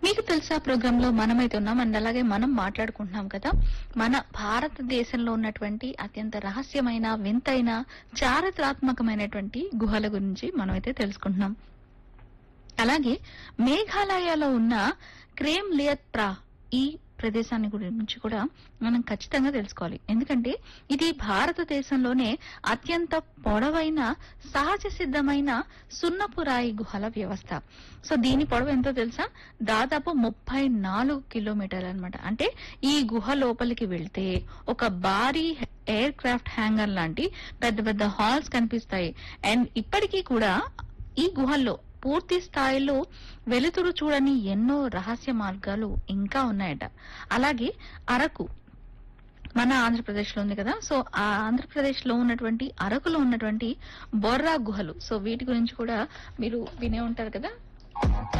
మీకు తెలుసా ప్రోగ్రామ్ లో మనమైతే ఉన్నాం అండ్ అలాగే మనం మాట్లాడుకుంటున్నాం కదా మన భారతదేశంలో ఉన్నటువంటి అత్యంత రహస్యమైన వింతైన చారిత్రాత్మకమైనటువంటి గుహల గురించి మనమైతే తెలుసుకుంటున్నాం అలాగే మేఘాలయలో ఉన్న క్రేమ్ లియత్ప్రా ఈ ప్రదేశాన్ని గురించి కూడా మనం ఖచ్చితంగా తెలుసుకోవాలి ఎందుకంటే ఇది భారతదేశంలోనే అత్యంత పొడవైన సహజ సిద్ధమైన సున్నపు రాయి గుహల వ్యవస్థ సో దీని పొడవు ఎంతో తెలుసా దాదాపు ముప్పై నాలుగు కిలోమీటర్లు అనమాట అంటే ఈ గుహ లోపలికి వెళ్తే ఒక భారీ ఎయిర్ క్రాఫ్ట్ హ్యాంగర్ లాంటి పెద్ద పెద్ద హాల్స్ కనిపిస్తాయి అండ్ ఇప్పటికీ కూడా ఈ గుహల్లో పూర్తి స్థాయిలో వెలుతురు చూడని ఎన్నో రహస్య మార్గాలు ఇంకా ఉన్నాయట అలాగే అరకు మన ఆంధ్రప్రదేశ్ లో ఉంది కదా సో ఆ ఆంధ్రప్రదేశ్ లో ఉన్నటువంటి అరకులో ఉన్నటువంటి బొర్రా గుహలు సో వీటి గురించి కూడా మీరు వినే ఉంటారు కదా